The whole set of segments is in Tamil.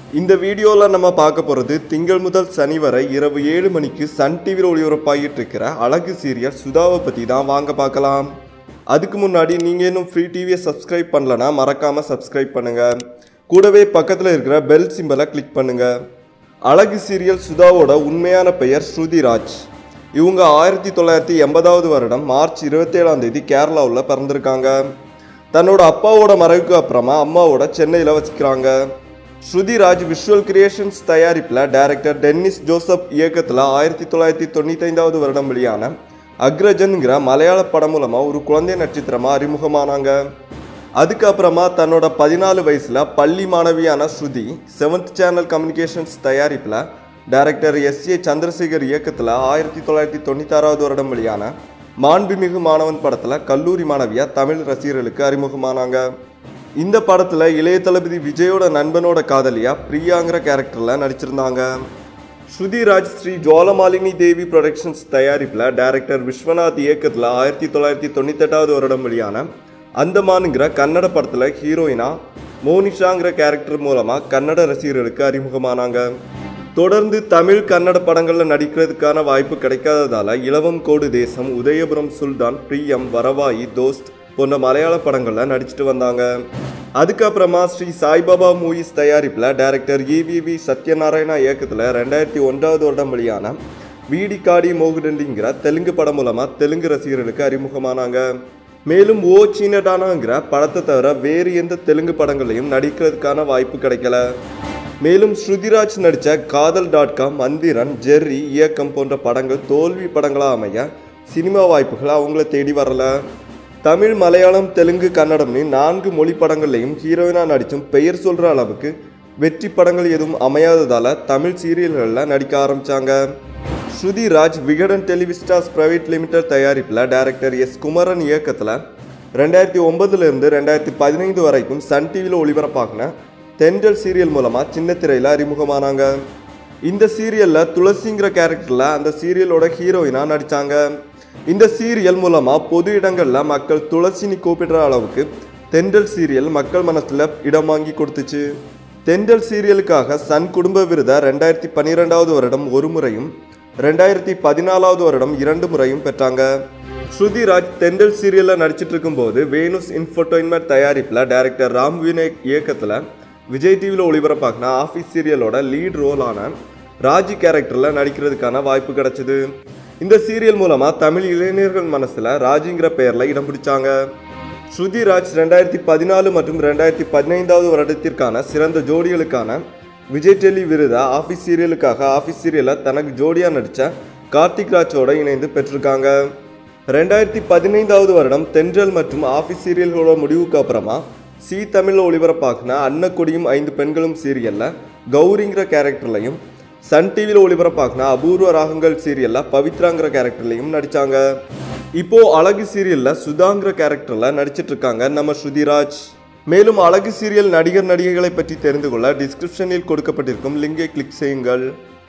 இந்த வீடியோவில் நம்ம பார்க்க போகிறது திங்கள் முதல் சனி வரை இரவு ஏழு மணிக்கு சன் டிவியில் ஒளிபரப்பாகிட்டு இருக்கிற அழகு சீரியல் சுதாவை பற்றி தான் வாங்க பார்க்கலாம் அதுக்கு முன்னாடி நீங்கள் இன்னும் ஃப்ரீ டிவியை சப்ஸ்கிரைப் பண்ணலனா மறக்காமல் சப்ஸ்கிரைப் பண்ணுங்கள் கூடவே பக்கத்தில் இருக்கிற பெல் சிம்பலை கிளிக் பண்ணுங்கள் அழகு சீரியல் சுதாவோட உண்மையான பெயர் ஸ்ருதிராஜ் இவங்க ஆயிரத்தி தொள்ளாயிரத்தி எண்பதாவது வருடம் மார்ச் இருபத்தேழாம் தேதி கேரளாவில் பிறந்திருக்காங்க தன்னோட அப்பாவோட மறைவுக்கு அப்புறமா அம்மாவோட சென்னையில் வசிக்கிறாங்க ஸ்ருதிராஜ் விஷுவல் கிரியேஷன்ஸ் தயாரிப்பில் டைரக்டர் டென்னிஸ் ஜோசப் இயக்கத்தில் ஆயிரத்தி தொள்ளாயிரத்தி தொண்ணூத்தைந்தாவது வருடம் வெளியான அக்ரஜன்கிற மலையாள படம் மூலமாக ஒரு குழந்தை நட்சத்திரமாக அறிமுகமானாங்க அதுக்கப்புறமா தன்னோட பதினாலு வயசில் பள்ளி மாணவியான ஸ்ருதி செவன்த் சேனல் கம்யூனிகேஷன்ஸ் தயாரிப்பில் டைரக்டர் எஸ் ஏ சந்திரசேகர் இயக்கத்தில் ஆயிரத்தி தொள்ளாயிரத்தி தொண்ணூத்தாறாவது வருடம் வெளியான மாண்புமிகு மாணவன் படத்தில் கல்லூரி மாணவியா தமிழ் ரசிகர்களுக்கு அறிமுகமானாங்க இந்த படத்தில் இளைய தளபதி விஜயோட நண்பனோட காதலியா பிரியாங்கிற கேரக்டரில் நடிச்சிருந்தாங்க ஸ்ருதிராஜ் ஸ்ரீ ஜோலமாலினி தேவி ப்ரொடக்ஷன்ஸ் தயாரிப்பில் டைரக்டர் விஸ்வநாத் இயக்கத்தில் ஆயிரத்தி தொள்ளாயிரத்தி தொண்ணூத்தெட்டாவது வருடம் வெளியான அந்தமானுங்கிற கன்னட படத்தில் ஹீரோயினா மோனிஷாங்கிற கேரக்டர் மூலமாக கன்னட ரசிகர்களுக்கு அறிமுகமானாங்க தொடர்ந்து தமிழ் கன்னட படங்களில் நடிக்கிறதுக்கான வாய்ப்பு கிடைக்காததால இலவம் கோடு தேசம் உதயபுரம் சுல்தான் பிரியம் வரவாயி தோஸ்த் போன்ற மலையாள படங்களில் நடிச்சிட்டு வந்தாங்க அதுக்கப்புறமா ஸ்ரீ சாய்பாபா மூவிஸ் தயாரிப்பில் டைரக்டர் இவிவி சத்யநாராயணா இயக்கத்தில் ரெண்டாயிரத்தி ஒன்றாவது வருடம் வெளியான வீடி காடி மோகுடண்டிங்கிற தெலுங்கு படம் மூலமாக தெலுங்கு ரசிகர்களுக்கு அறிமுகமானாங்க மேலும் ஓ சீனடானாங்கிற படத்தை தவிர வேறு எந்த தெலுங்கு படங்களையும் நடிக்கிறதுக்கான வாய்ப்பு கிடைக்கல மேலும் ஸ்ருதிராஜ் நடித்த காதல் டாட் காம் மந்திரன் ஜெர்ரி இயக்கம் போன்ற படங்கள் தோல்வி படங்களாக அமைய சினிமா வாய்ப்புகள் அவங்கள தேடி வரல தமிழ் மலையாளம் தெலுங்கு கன்னடம்னு நான்கு மொழி படங்கள்லையும் ஹீரோயினாக நடித்தும் பெயர் சொல்கிற அளவுக்கு வெற்றி படங்கள் எதுவும் அமையாததால் தமிழ் சீரியல்களில் நடிக்க ஆரம்பித்தாங்க Shruti Raj Vikatan Televistas private limited தயாரிப்பில் டைரக்டர் எஸ் குமரன் இயக்கத்தில் ரெண்டாயிரத்தி ஒன்பதுலேருந்து ரெண்டாயிரத்தி பதினைந்து வரைக்கும் சன் டிவியில் ஒளிபரப்பாகின தென்றல் சீரியல் மூலமாக சின்ன திரையில் அறிமுகமானாங்க இந்த சீரியலில் துளசிங்கிற கேரக்டரில் அந்த சீரியலோட ஹீரோயினாக நடித்தாங்க இந்த சீரியல் மூலமாக பொது இடங்களில் மக்கள் துளசினி கூப்பிடுற அளவுக்கு தென்றல் சீரியல் மக்கள் மனசில் இடம் வாங்கி கொடுத்துச்சு தென்றல் சீரியலுக்காக சன் குடும்ப விருதை ரெண்டாயிரத்தி பன்னிரெண்டாவது வருடம் ஒரு முறையும் ரெண்டாயிரத்தி பதினாலாவது வருடம் இரண்டு முறையும் பெற்றாங்க ஸ்ருதிராஜ் தென்றல் சீரியலில் நடிச்சிட்டு இருக்கும்போது வேணுஸ் இன்ஃபோர்டைன்மெண்ட் தயாரிப்பில் டைரக்டர் ராம் வினேக் இயக்கத்தில் விஜய் டிவியில் ஒளிபரப்பாக்கின ஆஃபீஸ் சீரியலோட லீட் ரோலான ராஜி கேரக்டரில் நடிக்கிறதுக்கான வாய்ப்பு கிடைச்சிது இந்த சீரியல் மூலமாக தமிழ் இளைஞர்கள் மனசில் ராஜிங்கிற பெயரில் இடம் பிடிச்சாங்க ஸ்ருதிராஜ் ரெண்டாயிரத்தி பதினாலு மற்றும் ரெண்டாயிரத்தி பதினைந்தாவது வருடத்திற்கான சிறந்த ஜோடிகளுக்கான விஜய் டெல்லி விருதை ஆஃபீஸ் சீரியலுக்காக ஆஃபீஸ் சீரியலில் தனக்கு ஜோடியாக நடித்த கார்த்திக் ராஜோட இணைந்து பெற்றிருக்காங்க ரெண்டாயிரத்தி பதினைந்தாவது வருடம் தென்றல் மற்றும் ஆஃபீஸ் சீரியல்களோட முடிவுக்கு அப்புறமா சி தமிழில் ஒளிபரப்பாகின அன்னக்கொடியும் ஐந்து பெண்களும் சீரியலில் கௌரிங்கிற கேரக்டர்லையும் சன் டிவியில் ஒளிபரப்பாகின அபூர்வ ராகங்கள் சீரியலில் பவித்ராங்கிற கேரக்டர்லையும் நடித்தாங்க இப்போ அழகு சீரியலில் சுதாங்கிற கேரக்டரில் நடிச்சிட்டு இருக்காங்க நம்ம ஸ்ருதிராஜ் மேலும் அழகு சீரியல் நடிகர் நடிகைகளை பற்றி தெரிந்து கொள்ள டிஸ்கிரிப்ஷனில் கொடுக்கப்பட்டிருக்கும் லிங்கை கிளிக் செய்யுங்கள்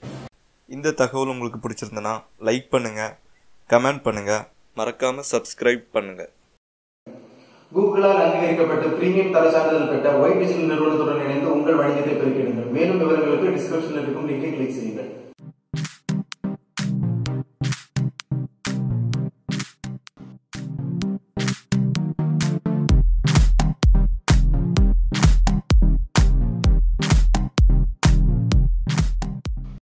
இந்த தகவல் உங்களுக்கு பிடிச்சிருந்தனா லைக் பண்ணுங்க கமெண்ட் பண்ணுங்க மறக்காம சப்ஸ்கிரைப் பண்ணுங்க கூகுளால் அங்கீகரிக்கப்பட்டு பிரீமியம் தர சான்றிதழ் பெற்ற ஒயிட் டிஜிட்டல் நிறுவனத்துடன் இணைந்து உங்கள் வணிகத்தை பெருக்கிட